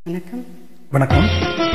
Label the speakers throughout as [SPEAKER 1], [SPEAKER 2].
[SPEAKER 1] வணக்கம்
[SPEAKER 2] வணக்கம்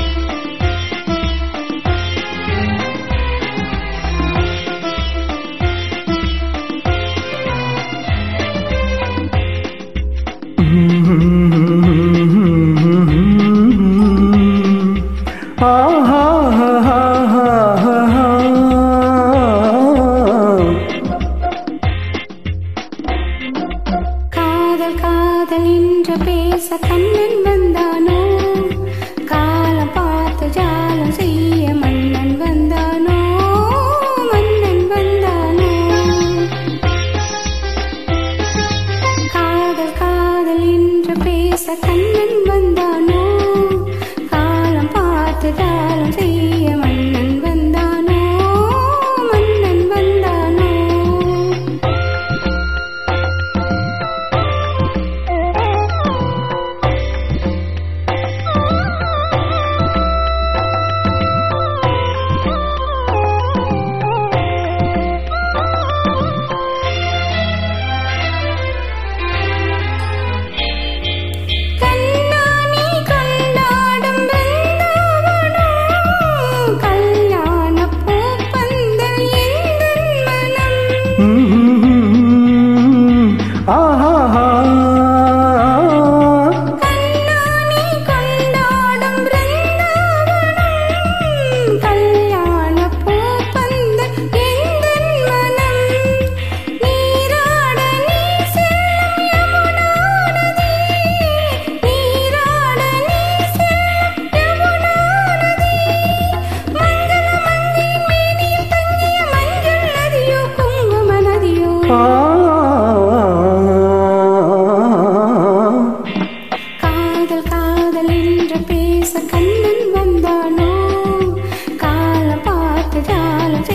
[SPEAKER 1] காதல் காதல் என்று பேச கண்ணன் வந்தானோ காலம் பார்த்து ஜாலம் செய்ய மன்னன் வந்தானோ மன்னன் வந்தானோ காதல் காதல் என்று பேச கண்ணன் வந்தானோ காலம் பார்த்து ஜாலம் செய்ய மன்னன் வந்தானோ மன்னன் வந்தானோ கண்ணானி கொண்டாடும் பிருந்தாவனம் கல்யாணப் பூப்பந்தல் எந்தன் மனம் கண்ணானி கொண்டாடும் பிருந்தாவனம் கல்யாணப் பூப்பந்தல் எந்தன் மனம் நீராட நீ செல்லும் யமுனா நதி நீராட நீ செல்லும் யமுனா நதி மங்கள மங்கையின் மேனியில் தங்கிய மஞ்சள் நதியோ குங்கும நதியோ காதல் காதல் என்று பேச கண்ணன் வந்தானோ காலம் பார்த்து ஜாலம்